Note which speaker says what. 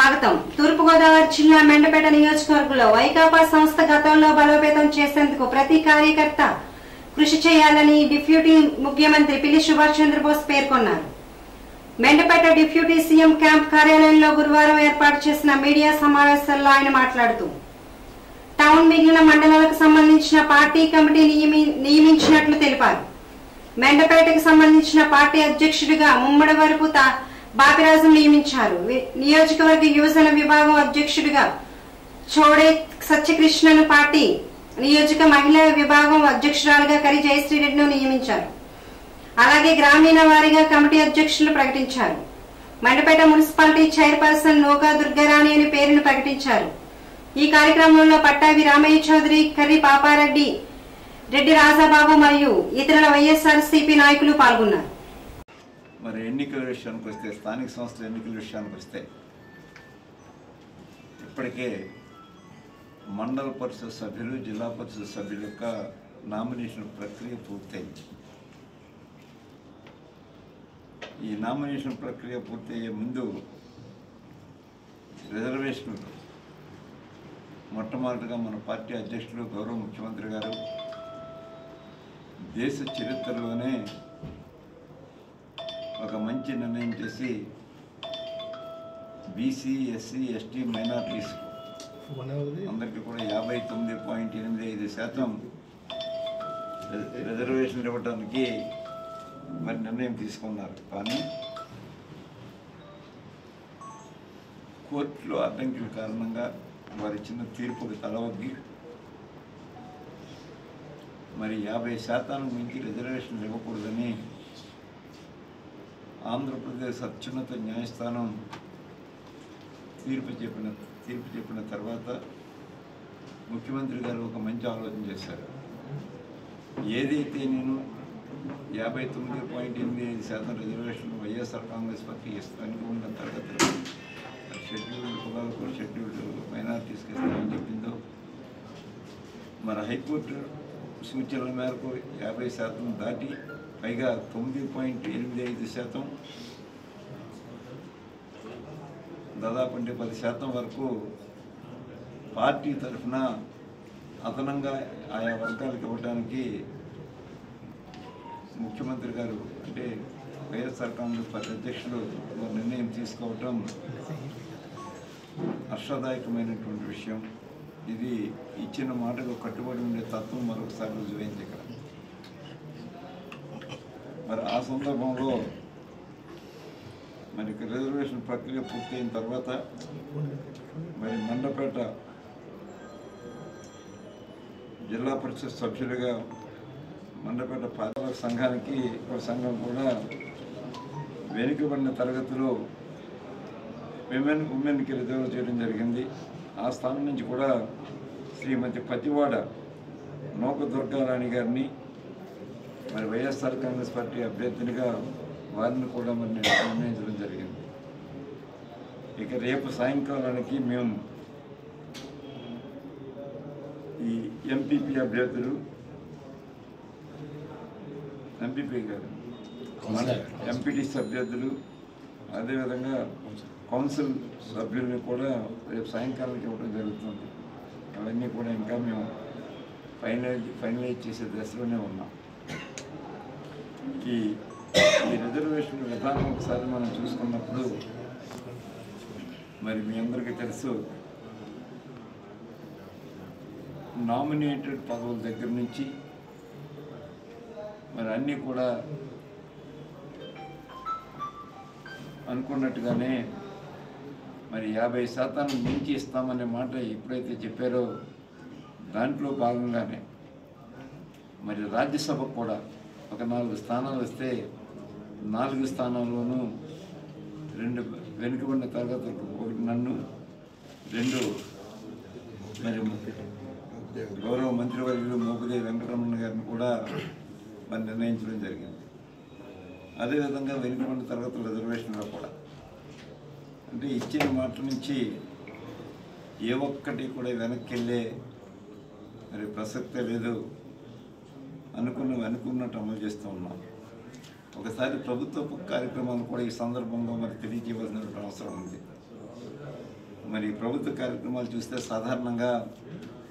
Speaker 1: స్వాగతం తూర్పుగోదావరి జిల్లా మెండపేట నియోజకవర్గంలో వైకాపా సంస్థ గతంలో బలోపేతం చేసేందుకు ప్రతి కార్యకర్త కృషి చేయాలని డిప్యూటీ ముఖ్యమంత్రి పిల్లి సుభాష్ చంద్రబోస్ పేర్కొన్నారు మెండపేట డిప్యూటీ సీఎం క్యాంప్ కార్యాలయంలో గురువారం ఏర్పాటు చేసిన మీడియా సమావేశంలో ఆయన మాట్లాడుతూ టౌన్ మిగిలిన మండలాలకు సంబంధించిన పార్టీ కమిటీ నియమి- నియమించినట్లు తెలిపారు మెండపేటకు సంబంధించిన పార్టీ అధ్యక్షుడిగా ముమ్మడి వరపు తా- బాపిరాజు నియమించారు వి- నియోజకవర్గ యువజన విభాగం అధ్యక్షుడిగా చౌడే సత్యకృష్ణను పార్టీ నియోజక మహిళా విభాగం అధ్యక్షురాలుగా కరి జయశ్రీరెడ్డిను నియమించారు అలాగే గ్రామీణ వారీగా కమిటీ అధ్యక్షులు ప్రకటించారు మండపేట మున్సిపాలిటీ చైర్పర్సన్ నోగా దుర్గారాణి అని పేరును ప్రకటించారు ఈ కార్యక్రమంలో పట్టాభి రామయ్య చౌదరి కర్రి పాపారెడ్డి రెడ్డి రాజాబాబు మరియు ఇతరుల వైఎస్ఆర్సీపీ నాయకులు పాల్గొన్నారు
Speaker 2: మరి ఎన్నికల విషయానికి వస్తే స్థానిక సంస్థల ఎన్నికల విషయానికి వస్తే ఇప్పటికే మండల పరిషత్ సభ్యులు జిల్లా పరిషత్ సభ్యుల యొక్క నామినేషన్ ప్రక్రియ పూర్తయింది ఈ నామినేషన్ ప్రక్రియ పూర్తయ్యే ముందు రిజర్వేషన్లు మొట్టమొదటిగా మన పార్టీ అధ్యక్షులు గౌరవ ముఖ్యమంత్రి గారు దేశ చరిత్రలోనే ఒక మంచి నిర్ణయం చేసి బీసీ ఎస్సీ ఎస్టీ మైనార్టీస్ అందరికీ కూడా యాభై తొమ్మిది పాయింట్ ఎనిమిది ఐదు శాతం రి- రిజర్వేషన్ ఇవ్వడానికి మరి నిర్ణయం తీసుకున్నారు కానీ కోర్టులో అడ్డంకుల కారణంగా వారి చిన్న తీర్పుకు తలవగ్గి మరి యాభై శాతానికి మించి రిజర్వేషన్ ఇవ్వకూడదని ఆంధ్రప్రదేశ్ అత్యున్నత న్యాయస్థానం తీర్పు చెప్పిన తీర్పు చెప్పిన తర్వాత ముఖ్యమంత్రి గారు ఒక మంచి ఆలోచన చేశారు ఏదైతే నేను యాభై తొమ్మిది పాయింట్ ఎనిమిది ఐదు శాతం రిజర్వేషన్ వైఎస్ఆర్ కాంగ్రెస్ పార్టీ ఇస్తానికి ఉన్న తరగతులు షెడ్యూల్డ్ కులాలకు షెడ్యూల్డ్ మైనార్టీస్కి ఇస్తామని చెప్పిందో మన హైకోర్టు సూచనల మేరకు యాభై శాతం దాటి పైగా తొమ్మిది పాయింట్ ఎనిమిది ఐదు శాతం దాదాపు అంటే పది శాతం వరకు పార్టీ తరఫున అదనంగా ఆయా వర్గాలకు ఇవ్వడానికి ముఖ్యమంత్రి గారు అంటే వైఎస్ఆర్ కాంగ్రెస్ పార్టీ అధ్యక్షులు ఒక నిర్ణయం తీసుకోవటం హర్షదాయకమైనటువంటి విషయం ఇది ఇచ్చిన మాటకు కట్టుబడి ఉండే తత్వం మరొకసారి రుజువైంది ఇక్కడ మరి ఆ సందర్భంలో మరి ఇక రిజర్వేషన్ ప్రక్రియ పూర్తయిన తర్వాత మరి మండపేట జిల్లా పరిషత్ సభ్యులుగా మండపేట పాదాల సంఘానికి ఒక సంఘం కూడా వెనుకబడిన తరగతిలో విమెన్ ఉమెన్కి రిజర్వ్ చేయడం జరిగింది ఆ స్థానం నుంచి కూడా శ్రీమతి పతివాడ నౌక దుర్గారాణి గారిని మరి వైఎస్ఆర్ కాంగ్రెస్ పార్టీ అభ్యర్థినిగా వారిని కూడా మరి నేను నిర్ణయించడం జరిగింది ఇక రేపు సాయంకాలానికి మేము ఈ ఎంపీపీ అభ్యర్థులు ఎంపీపీ గారు ఎంపీటీసీ అభ్యర్థులు అదేవిధంగా కౌన్సిల్ సభ్యుల్ని కూడా రేపు సాయంకాలానికి ఇవ్వడం జరుగుతుంది అవన్నీ కూడా ఇంకా మేము ఫైనలైజ్ ఫైనలైజ్ చేసే దశలోనే ఉన్నాం ఈ ఈ రిజర్వేషన్ విధానం ఒకసారి మనం చూసుకున్నప్పుడు మరి మీ అందరికీ తెలుసు నామినేటెడ్ పదవుల దగ్గర నుంచి మరి అన్నీ కూడా అనుకున్నట్టుగానే మరి యాభై శాతానికి మించి ఇస్తామనే మాట ఎప్పుడైతే చెప్పారో దాంట్లో భాగంగానే మరి రాజ్యసభ కూడా ఒక నాలుగు స్థానాలు వస్తే నాలుగు స్థానాల్లోనూ రెండు వెనుకబడిన తరగతులకు ఒకటి నన్ను రెండు మరి గౌరవ మంత్రివర్యులు మోపదేవి వెంకటరమణ గారిని కూడా మరి నిర్ణయించడం జరిగింది అదేవిధంగా వెనుకబడిన తరగతుల రిజర్వేషన్లో కూడా అంటే ఇచ్చిన మాట నుంచి ఏ ఒక్కటి కూడా వెనక్కి వెళ్ళే మరి ప్రసక్తే లేదు అనుకున్నవి అనుకున్నట్టు అమలు చేస్తూ ఉన్నాం ఒకసారి ప్రభుత్వపు కార్యక్రమాలు కూడా ఈ సందర్భంగా మరి తెలియజేయవలసిన అవసరం ఉంది మరి ప్రభుత్వ కార్యక్రమాలు చూస్తే సాధారణంగా